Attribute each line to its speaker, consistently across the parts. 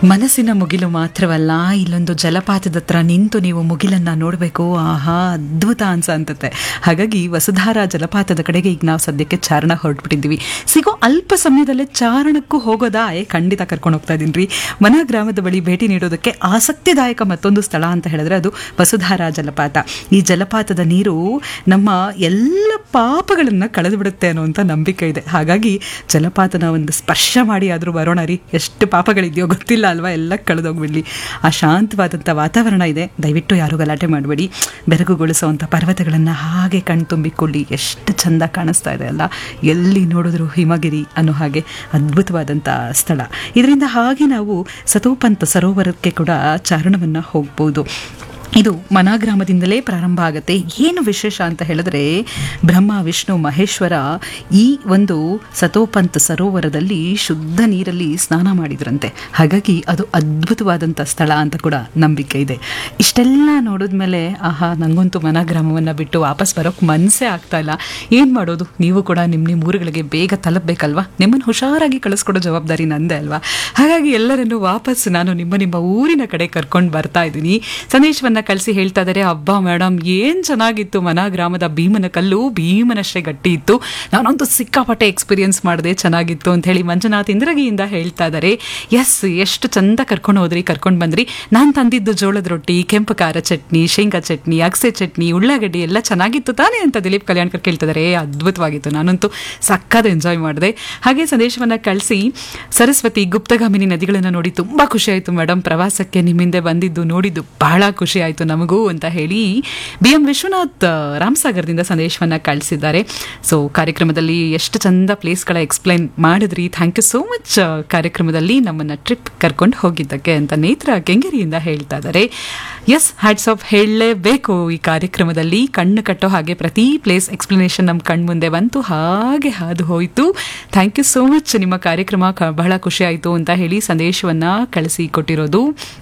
Speaker 1: ಮನಸ್ಸಿನ ಮುಗಿಲು ಮಾತ್ರವಲ್ಲ ಇಲ್ಲೊಂದು ಜಲಪಾತದ ಹತ್ರ ನಿಂತು ನೀವು ಮುಗಿಲನ್ನ ನೋಡಬೇಕು ಆಹಾ ಅದ್ಭುತ ಅನ್ಸ ಅಂತತೆ ಹಾಗಾಗಿ ವಸುಧಾರ ಜಲಪಾತದ ಕಡೆಗೆ ಈಗ ನಾವು ಸದ್ಯಕ್ಕೆ ಚಾರಣ ಹೊರಟ್ಬಿಟ್ಟಿದ್ದೀವಿ ಸಿಗೋ ಅಲ್ಪ ಸಮಯದಲ್ಲೇ ಚಾರಣಕ್ಕೂ ಹೋಗೋದಾ ಏ ಖಂಡಿತ ಕರ್ಕೊಂಡು ಹೋಗ್ತಾ ಇದೀನಿ ರೀ ಮನ ಗ್ರಾಮದ ಬಳಿ ಭೇಟಿ ನೀಡೋದಕ್ಕೆ ಆಸಕ್ತಿದಾಯಕ ಮತ್ತೊಂದು ಸ್ಥಳ ಅಂತ ಹೇಳಿದ್ರೆ ಅದು ವಸುಧಾರ ಜಲಪಾತ ಈ ಜಲಪಾತದ ನೀರು ನಮ್ಮ ಎಲ್ಲ ಪಾಪಗಳನ್ನ ಕಳೆದು ಬಿಡುತ್ತೆ ಅನ್ನುವಂಥ ನಂಬಿಕೆ ಇದೆ ಹಾಗಾಗಿ ಜಲಪಾತನ ಒಂದು ಸ್ಪರ್ಶ ಮಾಡಿ ಆದರೂ ಬರೋಣ ರೀ ಎಷ್ಟು ಪಾಪಗಳಿದೆಯೋ ಗೊತ್ತಿಲ್ಲ ಅಲ್ವಾ ಎಲ್ಲ ಕಳೆದೋಗ್ಬಿಡ್ಲಿ ಆ ಶಾಂತವಾದಂಥ ವಾತಾವರಣ ಇದೆ ದಯವಿಟ್ಟು ಯಾರು ಗಲಾಟೆ ಮಾಡಬೇಡಿ ಬೆರಗುಗೊಳಿಸುವಂಥ ಪರ್ವತಗಳನ್ನು ಹಾಗೆ ಕಣ್ತುಂಬಿಕೊಳ್ಳಿ ಎಷ್ಟು ಚಂದ ಕಾಣಿಸ್ತಾ ಇದೆ ಅಲ್ಲ ಎಲ್ಲಿ ನೋಡಿದ್ರು ಹಿಮಗಿರಿ ಅನ್ನೋ ಹಾಗೆ ಅದ್ಭುತವಾದಂಥ ಸ್ಥಳ ಇದರಿಂದ ಹಾಗೆ ನಾವು ಸತೋಪಂತ ಸರೋವರಕ್ಕೆ ಕೂಡ ಚಾರಣವನ್ನು ಹೋಗ್ಬೋದು ಇದು ಮನಾಗ್ರಾಮದಿಂದಲೇ ಪ್ರಾರಂಭ ಆಗುತ್ತೆ ಏನು ವಿಶೇಷ ಅಂತ ಹೇಳಿದ್ರೆ ಬ್ರಹ್ಮ ವಿಷ್ಣು ಮಹೇಶ್ವರ ಈ ಒಂದು ಸತೋಪಂತ್ ಸರೋವರದಲ್ಲಿ ಶುದ್ಧ ನೀರಲ್ಲಿ ಸ್ನಾನ ಮಾಡಿದ್ರಂತೆ ಹಾಗಾಗಿ ಅದು ಅದ್ಭುತವಾದಂಥ ಸ್ಥಳ ಅಂತ ಕೂಡ ನಂಬಿಕೆ ಇದೆ ಇಷ್ಟೆಲ್ಲ ನೋಡಿದ್ಮೇಲೆ ಆಹಾ ನಂಗಂತೂ ಮನಾಗ್ರಾಮವನ್ನು ಬಿಟ್ಟು ವಾಪಸ್ ಬರೋಕ್ಕೆ ಮನಸ್ಸೇ ಆಗ್ತಾ ಇಲ್ಲ ಏನು ಮಾಡೋದು ನೀವು ಕೂಡ ನಿಮ್ಮ ನಿಮ್ಮ ಊರುಗಳಿಗೆ ಬೇಗ ತಲುಪಬೇಕಲ್ವಾ ನಿಮ್ಮನ್ನು ಹುಷಾರಾಗಿ ಕಳಿಸ್ಕೊಡೋ ಜವಾಬ್ದಾರಿ ನಂದೇ ಅಲ್ವಾ ಹಾಗಾಗಿ ಎಲ್ಲರನ್ನು ವಾಪಸ್ ನಾನು ನಿಮ್ಮ ನಿಮ್ಮ ಊರಿನ ಕಡೆ ಕರ್ಕೊಂಡು ಬರ್ತಾ ಇದ್ದೀನಿ ಸಂದೇಶವನ್ನು ಕಳಿಸಿ ಹೇಳ್ತಾ ಇದ್ದಾರೆ ಅಬ್ಬಾ ಮೇಡಮ್ ಏನ್ ಚೆನ್ನಾಗಿತ್ತು ಮನ ಗ್ರಾಮದ ಭೀಮನ ಕಲ್ಲು ಭೀಮನಷ್ಟೇ ಗಟ್ಟಿ ಇತ್ತು ನಾನೊಂದು ಸಿಕ್ಕಾಪಟ್ಟೆ ಎಕ್ಸ್ಪೀರಿಯನ್ಸ್ ಮಾಡಿದೆ ಚೆನ್ನಾಗಿತ್ತು ಅಂತ ಹೇಳಿ ಮಂಜುನಾಥ್ ಇಂದ್ರಗಿಯಿಂದ ಹೇಳ್ತಾ ಇದ್ದಾರೆ ಎಸ್ ಎಷ್ಟು ಚಂದ ಕರ್ಕೊಂಡು ಹೋದ್ರಿ ಕರ್ಕೊಂಡು ಬಂದ್ರಿ ನಾನು ತಂದಿದ್ದು ಜೋಳದ ರೊಟ್ಟಿ ಕೆಂಪು ಖಾರ ಚಟ್ನಿ ಶೇಂಗಾ ಚಟ್ನಿ ಅಗಸೆ ಚಟ್ನಿ ಉಳ್ಳಾಗಡ್ಡಿ ಎಲ್ಲ ಚೆನ್ನಾಗಿತ್ತು ತಾನೇ ಅಂತ ದಿಲೀಪ್ ಕಲ್ಯಾಣ್ಕರ್ ಕೇಳ್ತಿದ್ದಾರೆ ಅದ್ಭುತವಾಗಿತ್ತು ನಾನಂತೂ ಸಕ್ಕದ ಎಂಜಾಯ್ ಮಾಡಿದೆ ಹಾಗೆ ಸಂದೇಶವನ್ನು ಕಳಿಸಿ ಸರಸ್ವತಿ ಗುಪ್ತಗಾಮಿನಿ ನದಿಗಳನ್ನು ನೋಡಿ ತುಂಬ ಖುಷಿ ಆಯಿತು ಮೇಡಮ್ ಪ್ರವಾಸಕ್ಕೆ ನಿಮ್ಮಿಂದ ಬಂದಿದ್ದು ನೋಡಿದ್ದು ಬಹಳ ಖುಷಿ ಆಯಿತು ನಮಗೂ ಅಂತ ಹೇಳಿ ಬಿ ಎಂ ವಿಶ್ವನಾಥ್ ರಾಮಸಾಗರದಿಂದ ಸಂದೇಶವನ್ನು ಕಳಿಸಿದ್ದಾರೆ ಸೊ ಕಾರ್ಯಕ್ರಮದಲ್ಲಿ ಎಷ್ಟು ಚಂದ ಪ್ಲೇಸ್ಗಳ ಎಕ್ಸ್ಪ್ಲೈನ್ ಮಾಡಿದ್ರಿ ಥ್ಯಾಂಕ್ ಯು ಸೋ ಮಚ್ ಕಾರ್ಯಕ್ರಮದಲ್ಲಿ ನಮ್ಮನ್ನು ಟ್ರಿಪ್ ಕರ್ಕೊಂಡು ಹೋಗಿದ್ದಕ್ಕೆ ಅಂತ ನೇತ್ರ ಕೆಂಗೇರಿಯಿಂದ ಹೇಳ್ತಾ ಇದ್ದಾರೆ ಎಸ್ ಹ್ಯಾಟ್ಸ್ ಆಫ್ ಹೇಳಲೇಬೇಕು ಈ ಕಾರ್ಯಕ್ರಮದಲ್ಲಿ ಕಣ್ಣು ಕಟ್ಟೋ ಹಾಗೆ ಪ್ರತಿ ಪ್ಲೇಸ್ ಎಕ್ಸ್ಪ್ಲನೇಷನ್ ನಮ್ಮ ಕಣ್ಣು ಮುಂದೆ ಬಂತು ಹಾಗೆ ಹಾದು ಹೋಯಿತು ಥ್ಯಾಂಕ್ ಯು ಸೋ ಮಚ್ ನಿಮ್ಮ ಕಾರ್ಯಕ್ರಮ ಕ- ಬಹಳ ಖುಷಿ ಆಯಿತು ಅಂತ ಹೇಳಿ ಸಂದೇಶವನ್ನು ಕಳಿಸಿ ಕೊಟ್ಟಿರೋದು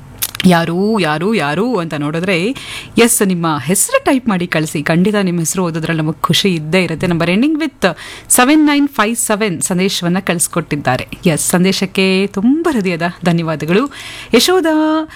Speaker 1: ಯಾರು ಯಾರು ಯಾರು ಅಂತ ನೋಡಿದ್ರೆ ಎಸ್ ನಿಮ್ಮ ಹೆಸರು ಟೈಪ್ ಮಾಡಿ ಕಳಿಸಿ ಖಂಡಿತ ನಿಮ್ಮ ಹೆಸರು ಓದೋದ್ರಲ್ಲಿ ನಮಗೆ ಖುಷಿ ಇದ್ದೇ ಇರುತ್ತೆ number ending with seven nine five seven ಸಂದೇಶವನ್ನು ಕಳಿಸ್ಕೊಟ್ಟಿದ್ದಾರೆ ಎಸ್ ಸಂದೇಶಕ್ಕೆ ತುಂಬ ಹೃದಯದ ಧನ್ಯವಾದಗಳು ಯಶೋಧ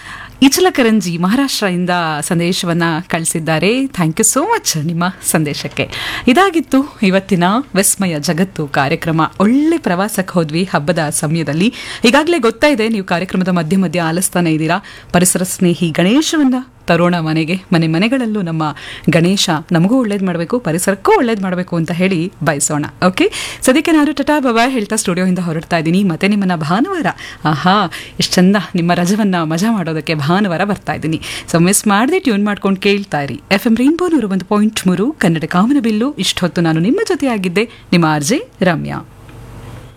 Speaker 1: ಇಚಲಕರಂಜಿ ಮಹಾರಾಷ್ಟ್ರದಿಂದ ಸಂದೇಶವನ್ನು ಕಳಿಸಿದ್ದಾರೆ ಥ್ಯಾಂಕ್ ಯು ಸೋ ಮಚ್ ನಿಮ್ಮ ಸಂದೇಶಕ್ಕೆ ಇದಾಗಿತ್ತು ಇವತ್ತಿನ ವಿಸ್ಮಯ ಜಗತ್ತು ಕಾರ್ಯಕ್ರಮ ಒಳ್ಳೆ ಪ್ರವಾಸಕ್ಕೆ ಹೋದ್ವಿ ಹಬ್ಬದ ಸಮಯದಲ್ಲಿ ಈಗಾಗಲೇ ಗೊತ್ತಾ ಇದೆ ನೀವು ಕಾರ್ಯಕ್ರಮದ ಮಧ್ಯ ಮಧ್ಯ ಆಲಿಸ್ತಾನೆ ಇದ್ದೀರಾ ಪರಿಸರ ಸ್ನೇಹಿ ಗಣೇಶವನ್ನ ತರೋಣ ಮನೆಗೆ ಮನೆ ಮನೆಗಳಲ್ಲೂ ನಮ್ಮ ಗಣೇಶ ನಮಗೂ ಒಳ್ಳೇದು ಮಾಡಬೇಕು ಪರಿಸರಕ್ಕೂ ಒಳ್ಳೇದು ಮಾಡಬೇಕು ಅಂತ ಹೇಳಿ ಬಯಸೋಣ ಓಕೆ ಸದ್ಯಕ್ಕೆ ನಾನು ಟಟಾ ಬಾಬಾಯ್ ಹೇಳ್ತಾ ಸ್ಟುಡಿಯೋಯಿಂದ ಹೊರಡ್ತಾ ಇದ್ದೀನಿ ಮತ್ತೆ ನಿಮ್ಮನ್ನ ಭಾನುವಾರ ಆಹಾ ಎಷ್ಟು ಚಂದ ನಿಮ್ಮ ರಜವನ್ನ ಮಜಾ ಮಾಡೋದಕ್ಕೆ ಭಾನುವಾರ ಬರ್ತಾ ಇದ್ದೀನಿ ಸೊ ಮಿಸ್ ಮಾಡದೆ ಟ್ಯೂನ್ ಮಾಡ್ಕೊಂಡು ಕೇಳ್ತಾ ಇರಿ ಎಫ್ ಎಂ ರೈನ್ಬೋ ನೂರ ಒಂದು ಪಾಯಿಂಟ್ ಮೂರು ಕನ್ನಡ ಕಾಮನಬಿಲ್ಲು ಇಷ್ಟೊತ್ತು ನಾನು ನಿಮ್ಮ ಜೊತೆ ಆಗಿದ್ದೆ ನಿಮ್ಮ ಆರ್ಜೆ ರಮ್ಯಾ